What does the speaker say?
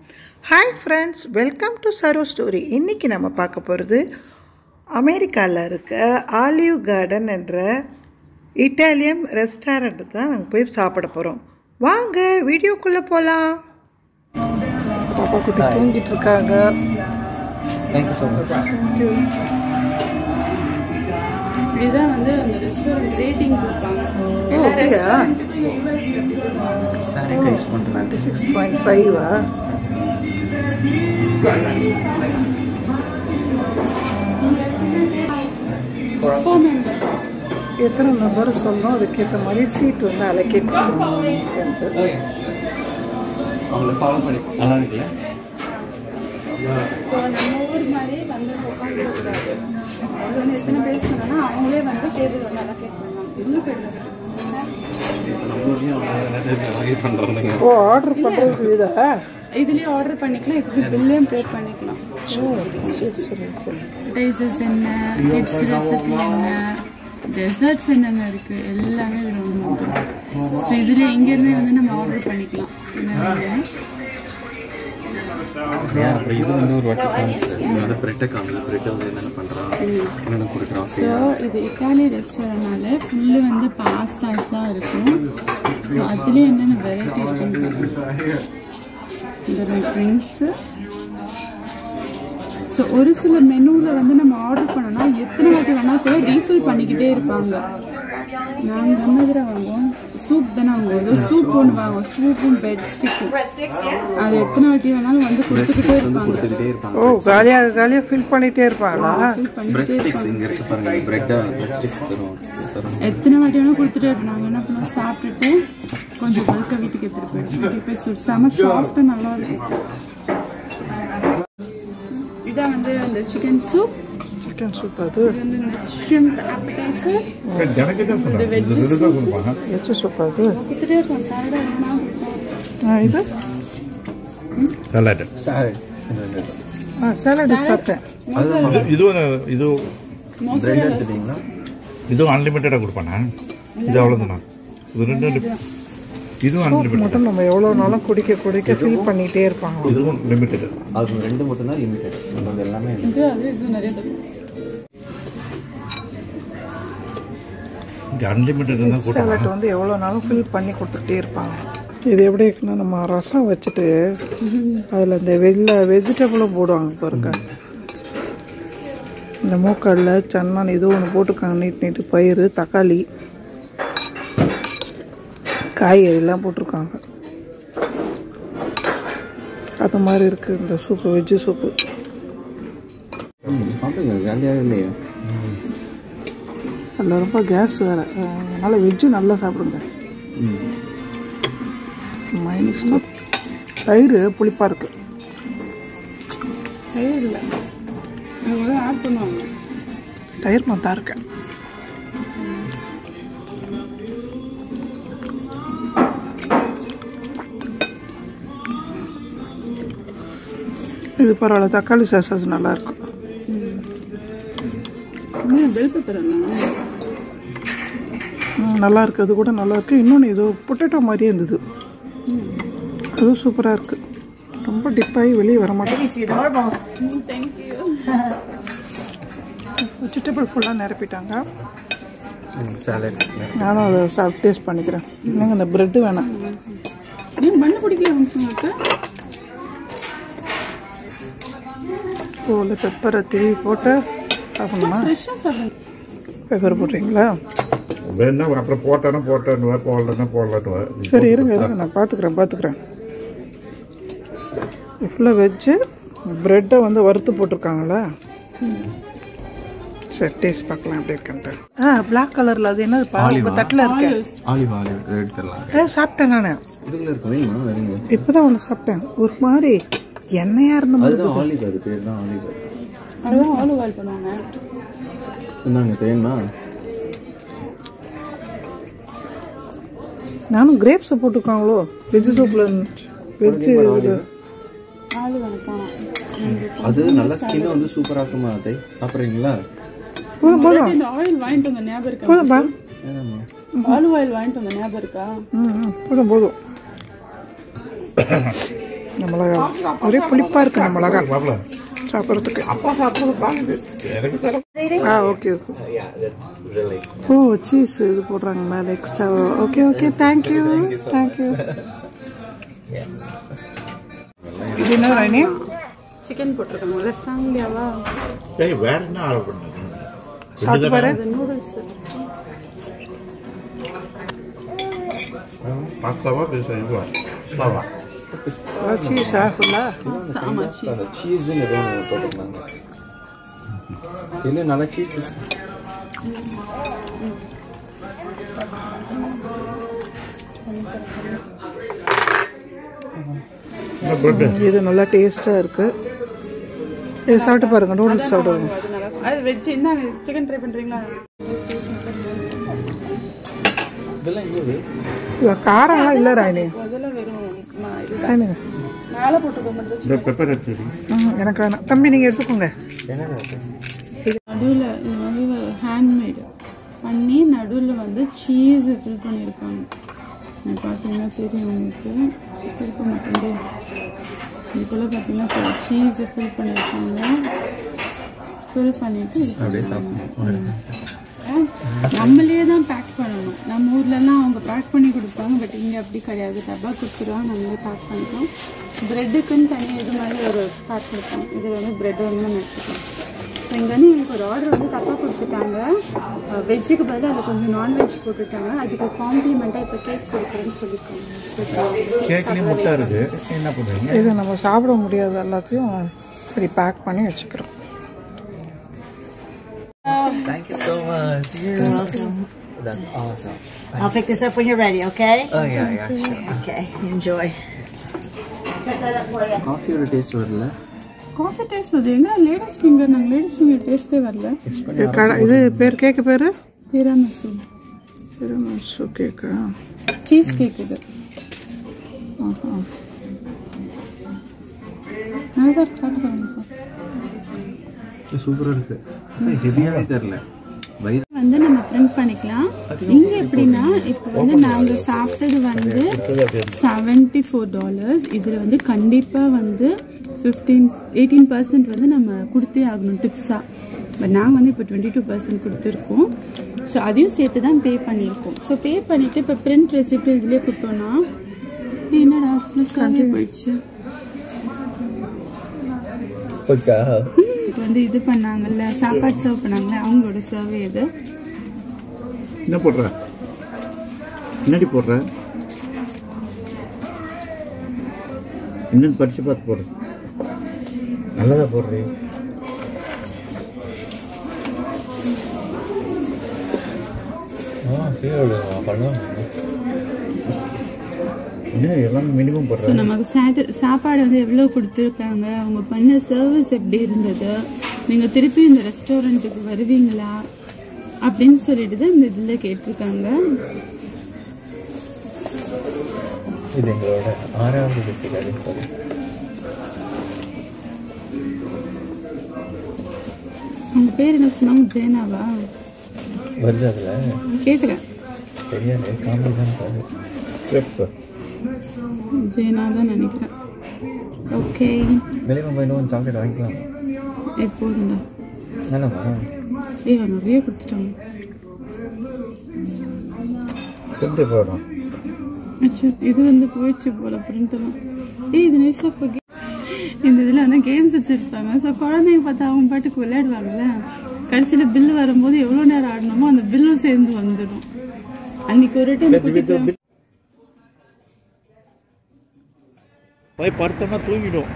Hi friends welcome to Saro story இன்றைக்கி நம்ம பார்க்க போகிறது அமெரிக்காவில் இருக்க ஆலிவ் கார்டன் என்ற இட்டாலியன் ரெஸ்டாரண்ட் தான் நாங்கள் போய் சாப்பிட போகிறோம் வாங்க வீடியோக்குள்ளே போகலாம் பாப்பா குட்டி தூங்கிட்டு இருக்காங்க தேங்க்யூ ஸோ மச் இதுதான் வந்து அந்த ரெஸ்டாரண்ட் ரேட்டிங் கொடுப்பாங்க எல்லா அப்படியா? ரெஸ்டாரண்ட்டுக்கும் யூஎஸ்ல அப்படி கொடுப்பாங்க சாரி யூஸ் பண்ணுறேன் சிக்ஸ் பாயிண்ட் ஃபைவா ஃபோர் மெம்பர் எத்தனை நம்பர் சொல்லணும் அதுக்கேற்ற மாதிரி சீட் வந்து அலோகேட் அவங்கள ஃபாலோ பண்ணி நல்லா இருக்குல்ல ஸோ நம்ம ஊர் மாதிரி வந்து உட்காந்துக்கூடாது அது வந்து எத்தனை பேர் சொன்னா அவங்களே வந்து டேபிள் வந்து அலோகேட் பண்ணுவாங்க எவ்வளோ பேர் நம்மளையும் அழகே பண்ணுறாங்க ஓ ஆர்டர் பண்ணுறது இதா இதுலேயே ஆர்டர் பண்ணிக்கலாம் இதுக்கு பில்லையும் பே பண்ணிக்கலாம் ஓ சரி சரி சரி டேசஸ் என்ன கிட்ஸ் ரெசிபி என்ன டெசர்ட்ஸ் என்னென்ன இருக்கு எல்லாமே இதில் வந்து வந்துடும் ஸோ இதில் இங்கேருந்தே வந்து நம்ம ஆர்டர் பண்ணிக்கலாம் என்ன வேணும் ஏன் அப்புறம் இது வந்து ஒரு வாட்டி காமிச்சு வந்து பிரெட்டை காமிச்சு பிரெட்டை வந்து என்னென்ன பண்ணுறான் என்னென்ன கொடுக்குறான் ஸோ இது இட்டாலி ரெஸ்டாரண்ட்னால ஃபுல்லு வந்து பாஸ்தாஸ் தான் இருக்கும் ஸோ அதுலேயே என்னென்ன வெரைட்டி இருக்குன்னு பாருங்க. இந்த ட்ரிங்க்ஸு ஸோ ஒரு சில மெனுவில் வந்து நம்ம ஆர்டர் பண்ணோம்னா எத்தனை வாட்டி வேணால் கூட ரீஃபில் பண்ணிக்கிட்டே இருப்பாங்க நாங்கள் நம்ம இதில் வாங்குவோம் சூப் தானே வாங்குவோம் ஏதோ சூப் ஒன்று வாங்குவோம் சூப்பும் பெட் ஸ்டிக்கும் அது எத்தனை வாட்டி வேணாலும் வந்து கொடுத்துக்கிட்டே இருப்பாங்க கொடுத்துக்கிட்டே இருப்பாங்க ஓ காலியாக காலியாக ஃபில் பண்ணிகிட்டே இருப்பாங்களா ஃபில் பிரெட் பண்ணிக்கிட்டே ஸ்டிக்ஸ் இங்கே இருக்கு பாருங்க பிரெட்டை பிரெட் ஸ்டிக்ஸ் தரும் தரும் எத்தனை வாட்டி வேணால் கொடுத்துட்டே இருப்போம் நாங்கள் என்ன பண்ணுவோம் சாப்பிட்டுட்டு கொஞ்சம் பல்க வீட்டுக்கு எடுத்துகிட்டு போயிடுவோம் வீட்டுக்கு போய் சுடு செம சாஃப்டாக நல்லா இருக்கும் இதான் வந்து அந்த சிக்கன் சூப் சிக்கன் சூப் அது இது வந்து இந்த ஷ்ரிம்ப் appetizer இந்த வெஜ் எச்சு சூப் அது கொடுத்துட்டே இருப்போம் சாலடாக வேணாம் ஆ, இது சாரி ஆ சேலட் சாப்பிட்டேன் ಇದು ಇದು பிரெட் எடுத்துட்டீங்களா ಇದು ಅನ್ಲಿಮಿಟೆಡ್ ಕೊಡ್ಪಾನ ಇದು அவ்வளோதானா இது ரெண்டு இது அன்லிமிட்டட் மட்டும் நம்ம எவ்வளோ நாளும் குடிக்க குடிக்க ஃபில் பண்ணிகிட்டே இருப்பாங்க இதுவும் லிமிட்டெட் அது ரெண்டு மட்டும் தான் லிமிட்டட் நம்ம எல்லாமே இது அது இது நிறைய தரும் இங்கே அன்லிமிட்டெட் தான் சேலட் கூட்டம் வந்து எவ்வளோ நாளும் ஃபில் பண்ணி கொடுத்துட்டே இருப்பாங்க இது எப்படி இருக்குன்னா நம்ம ரசம் வச்சுட்டு அதில் இந்த வெள்ள வெஜிடபிளும் போடுவாங்க பாருங்க இந்த மூக்கடல சன்னான் இது ஒன்று போட்டிருக்காங்க நீட் நீட்டு பயிறு தக்காளி காய்கறிலாம் போட்டிருக்காங்க அது மாதிரி இருக்குது இந்த சூப்பு வெஜ்ஜு சூப்பு சாப்பிடுங்க வேலையாக இல்லையா அதில் ரொம்ப கேஸ் வேறு அதனால் வெஜ்ஜு நல்லா சாப்பிடுங்க ம் மைனஸ் தயிர் புளிப்பாக இருக்குது தயிர் இல்லை அது ஆட் பண்ணுவாங்க தயிர் மத்தா இருக்கு இது பரவாயில்ல தக்காளி சாஸ் நல்லா இருக்கும் இன்னும் பெல் பெப்பர் ம், நல்லா இருக்கு அது கூட நல்லா இருக்கு இன்னொன்று இது பொட்டேட்டோ மாதிரியே இருந்தது அதுவும் சூப்பராக இருக்கு ரொம்ப டிப்பாகி வெளியே வர மாட்டேன் தேங்க்யூ வெஜிடபிள் ஃபுல்லாக நிரப்பிட்டாங்க சாலட்ஸ் நானும் அதை சாப்பிட்டு டேஸ்ட் பண்ணிக்கிறேன் என்னங்க இந்த ப்ரெட்டு வேணாம் நீங்கள் பண்ண பிடிக்கல உங்களுக்கு கோல் பெப்பரை திருவி போட்டு சாப்பிடணுமா ஃப்ரெஷ்ஷாக சாப்பிடுங்க பெப்பர் போடுறீங்களா வேணா அப்புறம் போட்டேன்னா போட்டேன்னு போடலன்னா போடலன்னு சரி இருங்க இருங்க நான் பார்த்துக்குறேன் பார்த்துக்குறேன் ஃபுல்லாக வெஜ்ஜு ப்ரெட்டை வந்து வறுத்து போட்டிருக்காங்களா சரி டேஸ்ட் பார்க்கலாம் எப்படி இருக்குன்ட்டு ஆ பிளாக் கலரில் அது என்னது பா தட்டில் இருக்கு ஆலிவ் ஆலிவ் எடுத்துடலாம் ஏ சாப்பிட்டேன் நான் இதுக்குள்ள இருக்கு வேணுமா வேணுங்க இப்போ தான் ஒன்று சாப்பிட்டேன் ஒரு மாதிரி எண்ணெயாக இருந்த மாதிரி அதுதான் ஆலிவ் அது பேர் தான் ஆலிவ் அதுதான் ஆலிவ் ஆயில் பண்ணுவாங்க இந்தாங்க தேன்னா நானும் கிரேப்ஸ் போட்டிருக்காங்களோ வெஜ் சூப்பில் வெஜ்ஜு ஆலிவ் ஆயில் போனோம் அது நல்ல ஸ்கின் வந்து சூப்பரா இருக்குமா அதை சாப்பிட்றீங்களா போதும் போதும் இந்த ஆயில் வாங்கிட்டு வந்த ஞாபகம் இருக்கா போதும்பா ஏதாம்மா ஆலிவ் ஆயில் வாங்கிட்டு வந்த ஞாபகம் இருக்கா ம் ம், போதும் போதும் இந்த மிளகா ஒரே புளிப்பாக இருக்கு இந்த மிளகா பாப்பல சாப்பிட்றதுக்கு அப்பா சாப்பிட்றது பாக்குது எனக்கு தர ஆ ஓகே ஓகே ஓ சீஸ் இது போடுறாங்க மேலே extra okay okay thank you thank you இது என்ன ராணி சிக்கன் போட்டிருக்காங்க லசாங்கியாவா ஏய் வேற என்ன ஆர்டர் பண்ணது சாப்பிட்டு பாரு அது நூடுல்ஸ் பாஸ்தாவா பேச இதுவா பாஸ்தாவா சீஸா ஃபுல்லா ஆமா சீஸ் அந்த சீஸுன்னு ஏதோ ஒன்று போட்டிருந்தாங்க இல்லை நல்லா சீஸ் என்ன பிரெட் இது நல்லா டேஸ்ட்டாக இருக்கு இது சாப்பிட்டு பாருங்க நூடுல்ஸ் சாப்பிடுங்க அது நல்லா இருக்கும். அது வெஜ் இந்தாங்க சிக்கன் ட்ரை பண்றீங்களா இதெல்லாம் என்னது இது காரம்லாம் இல்லை ராணி அதெல்லாம் வெறும் ம- இது ராணி மேலே போட்டிருக்க மட்டும் இந்த பெப்பர் வச்சு ம், எனக்கு வேணாம் தம்பி நீங்கள் எடுத்துக்கோங்க என்னடா அது நடுவில் இது வந்து ஹேண்ட்மேடு பண்ணி நடுவில் வந்து சீஸ் ஃபில் பண்ணியிருப்பாங்க இது பார்த்தீங்கன்னா தெரியும் உங்களுக்கு திருப்ப மாட்டேங்குது இதுக்குள்ளே பார்த்தீங்கன்னா சீஸ் ஃபில் பண்ணியிருப்பாங்க ஃபில் பண்ணிட்டு இது அப்படியே சாப்பிடணும் நம்மளே தான் பேக் பண்ணணும் நம்ம ஊர்லலாம் அவங்க பேக் பண்ணி கொடுப்பாங்க பட் இங்கே அப்படி கிடையாது டப்பா கொடுத்துருவாங்க நம்மளே பேக் பண்ணிக்கலாம் ப்ரெட்டுக்குன்னு தனியாக இது மாதிரி ஒரு பேக் கொடுப்பாங்க இதில் வந்து ப்ரெட் வந்து நம்ம எடுத்துக்கலாம் ஸோ இங்கே வந்து எனக்கு ஒரு ஆர்டர் வந்து தப்பாக கொடுத்துட்டாங்க வெஜ்ஜுக்கு பதிலாக அதில் கொஞ்சம் நான்வெஜ் போட்டுட்டாங்க அதுக்கு காம்ப்ளிமெண்ட்டாக இப்போ கேக் கொடுக்குறேன்னு சொல்லியிருக்காங்க கேக்லேயும் முட்டை இருக்கு என்ன பண்ணுறீங்க இது நம்ம சாப்பிட முடியாத எல்லாத்தையும் இப்படி பேக் பண்ணி வச்சுக்கிறோம் Thank you so much. You're welcome. That's awesome. I'll pick this up when you're ready, okay? Oh yeah, yeah. Sure. Okay, enjoy. Put that up for you. காஃபியோட டேஸ்ட் வரல காஃபி டேஸ்ட் வருது எங்க ladies finger நாங்கள் ladies finger டேஸ்ட்டே வரல இது கடை இது பேர் கேக்கு பேர் திராமசு திருமசு கேக்கா சீஸ் கேக் இது நல்லா இருக்கு சாப்பிட்டு பாருங்க சார் சூப்பராக இருக்கு ஹெவியாகவே தெரில வயிறு வந்து நம்ம பிரிண்ட் பண்ணிக்கலாம் இங்க எப்படின்னா இப்போ வந்து நாங்க சாப்பிட்டது வந்து செவன்டி ஃபோர் டாலர்ஸ் இதுல வந்து கண்டிப்பா வந்து ஃபிஃப்டீன் எயிட்டீன் பர்சன்ட் வந்து நம்ம கொடுத்தே ஆகணும் டிப்ஸா பட் நாங்கள் வந்து இப்போ டுவெண்ட்டி டூ பர்சன்ட் கொடுத்துருக்கோம் ஸோ அதையும் சேர்த்து தான் பே பண்ணியிருக்கோம் ஸோ பே பண்ணிட்டு இப்போ பிரிண்ட் ரெசிப்ட் இதுலேயே கொடுத்தோன்னா என்னடா ப்ளஸ் போயிடுச்சு Okay. இப்போ வந்து இது பண்ணாங்கல்ல சாப்பாடு சர்வ் பண்ணாங்கல்ல அவங்களோட சர்வே இது என்ன போடுற என்னடி போடுற இன்னும் படிச்சு பார்த்து போடு நல்லதா போடுறீ Oh, here பண்ணுவோம் என்ன எல்லாமே மினிமம் ஸோ போடுற நமக்கு சாட்டு சாப்பாடு வந்து எவ்வளோ கொடுத்துருக்காங்க அவங்க பண்ண சர்வீஸ் எப்படி இருந்தது நீங்கள் திருப்பி இந்த ரெஸ்டாரண்ட்டுக்கு வருவீங்களா அப்படின்னு சொல்லிட்டு தான் இந்த இதில் கேட்டிருக்காங்க இது எங்களோட ஆறாவது விசிட் அப்படின்னு சொல்லி அவங்க பேர் என்ன சொன்னாங்க ஜெயனாவா வருது அதில் கேட்குறேன் தெரியாது காமெடி தான் பாரு கேப்பு ஜெயனா தான் நினைக்கிறேன் ஓகே வெளியே போய் இன்னும் சாக்லேட் வாங்கிக்கலாம் எப்போதுண்டா வேணாமா ஏய் நிறைய கொடுத்துட்டாங்க எப்படி போடுறோம் அச்சோ இது வந்து போயிடுச்சு போல பிரிண்டெல்லாம் ஏய் இது நைஸாக இப்போ இந்த இதில் வந்து கேம்ஸ் வச்சுருப்பாங்க ஸோ குழந்தைங்க பார்த்தா அவங்க பாட்டுக்கு விளையாடுவாங்கல்ல கடைசியில் பில் வரும்போது எவ்வளோ நேரம் ஆடணுமோ அந்த பில்லும் சேர்ந்து வந்துடும் அன்னைக்கு ஒரு டைம் கூட்டிட்டு போய் படுத்தோம்னா தூங்கிடும்